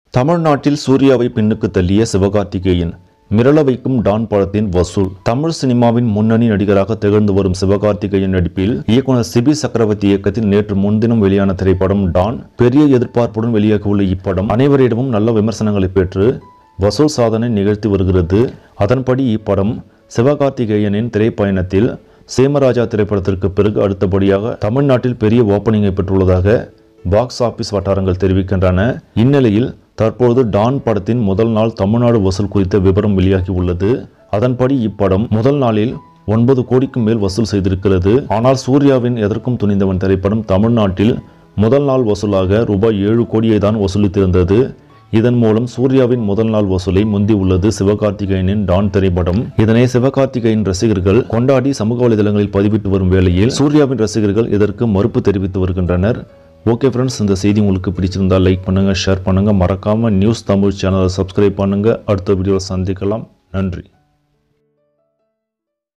தமிழ்நாட்டில் சூர்யாவை பின்னுக்கு தள்ளிய சிவகார்த்திகேயன் மிரள வைக்கும் டான் படத்தின் வசூல் தமிழ் சினிமாவின் முன்னணி நடிகராக திகழ்ந்து வரும் சிவகார்த்திகேயன் நடிப்பில் இயக்குனர் சிபி சக்கரவர்த்தி இயக்கத்தில் நேற்று முன்தினம் வெளியான திரைப்படம் டான் பெரிய எதிர்பார்ப்புடன் வெளியாகியுள்ள இப்படம் அனைவரிடமும் நல்ல விமர்சனங்களை பெற்று வசூல் சாதனை நிகழ்த்தி வருகிறது அதன்படி இப்படம் சிவகார்த்திகேயனின் திரைப்பயணத்தில் சேமராஜா திரைப்படத்திற்கு பிறகு அடுத்தபடியாக தமிழ்நாட்டில் பெரிய ஓப்பனிங்கை பெற்றுள்ளதாக பாக்ஸ் ஆபீஸ் வட்டாரங்கள் தெரிவிக்கின்றன இந்நிலையில் தற்போது டான் படத்தின் முதல் நாள் தமிழ்நாடு வசூல் குறித்த விவரம் வெளியாகி உள்ளது அதன்படி இப்படம் முதல் நாளில் ஒன்பது கோடிக்கும் மேல் வசூல் செய்திருக்கிறது ஆனால் சூர்யாவின் எதற்கும் துணிந்தவன் திரைப்படம் தமிழ்நாட்டில் முதல் நாள் வசூலாக ரூபாய் ஏழு கோடியை தான் வசூலித்திருந்தது இதன் மூலம் சூர்யாவின் முதல் நாள் வசூலை முந்தி உள்ளது சிவகார்த்திகேயனின் டான் திரைப்படம் இதனை சிவகார்த்திகேயன் ரசிகர்கள் கொண்டாடி சமூக வலைதளங்களில் பதிவிட்டு வரும் வேளையில் சூர்யாவின் ரசிகர்கள் இதற்கு மறுப்பு தெரிவித்து வருகின்றனர் ஓகே ஃப்ரெண்ட்ஸ் இந்த செய்தி உங்களுக்கு பிடிச்சிருந்தா லைக் பண்ணுங்க ஷேர் பண்ணுங்க மறக்காம நியூஸ் தமிழ் சேனலை சப்ஸ்கிரைப் பண்ணுங்க அடுத்த வீடியோவில் சந்திக்கலாம் நன்றி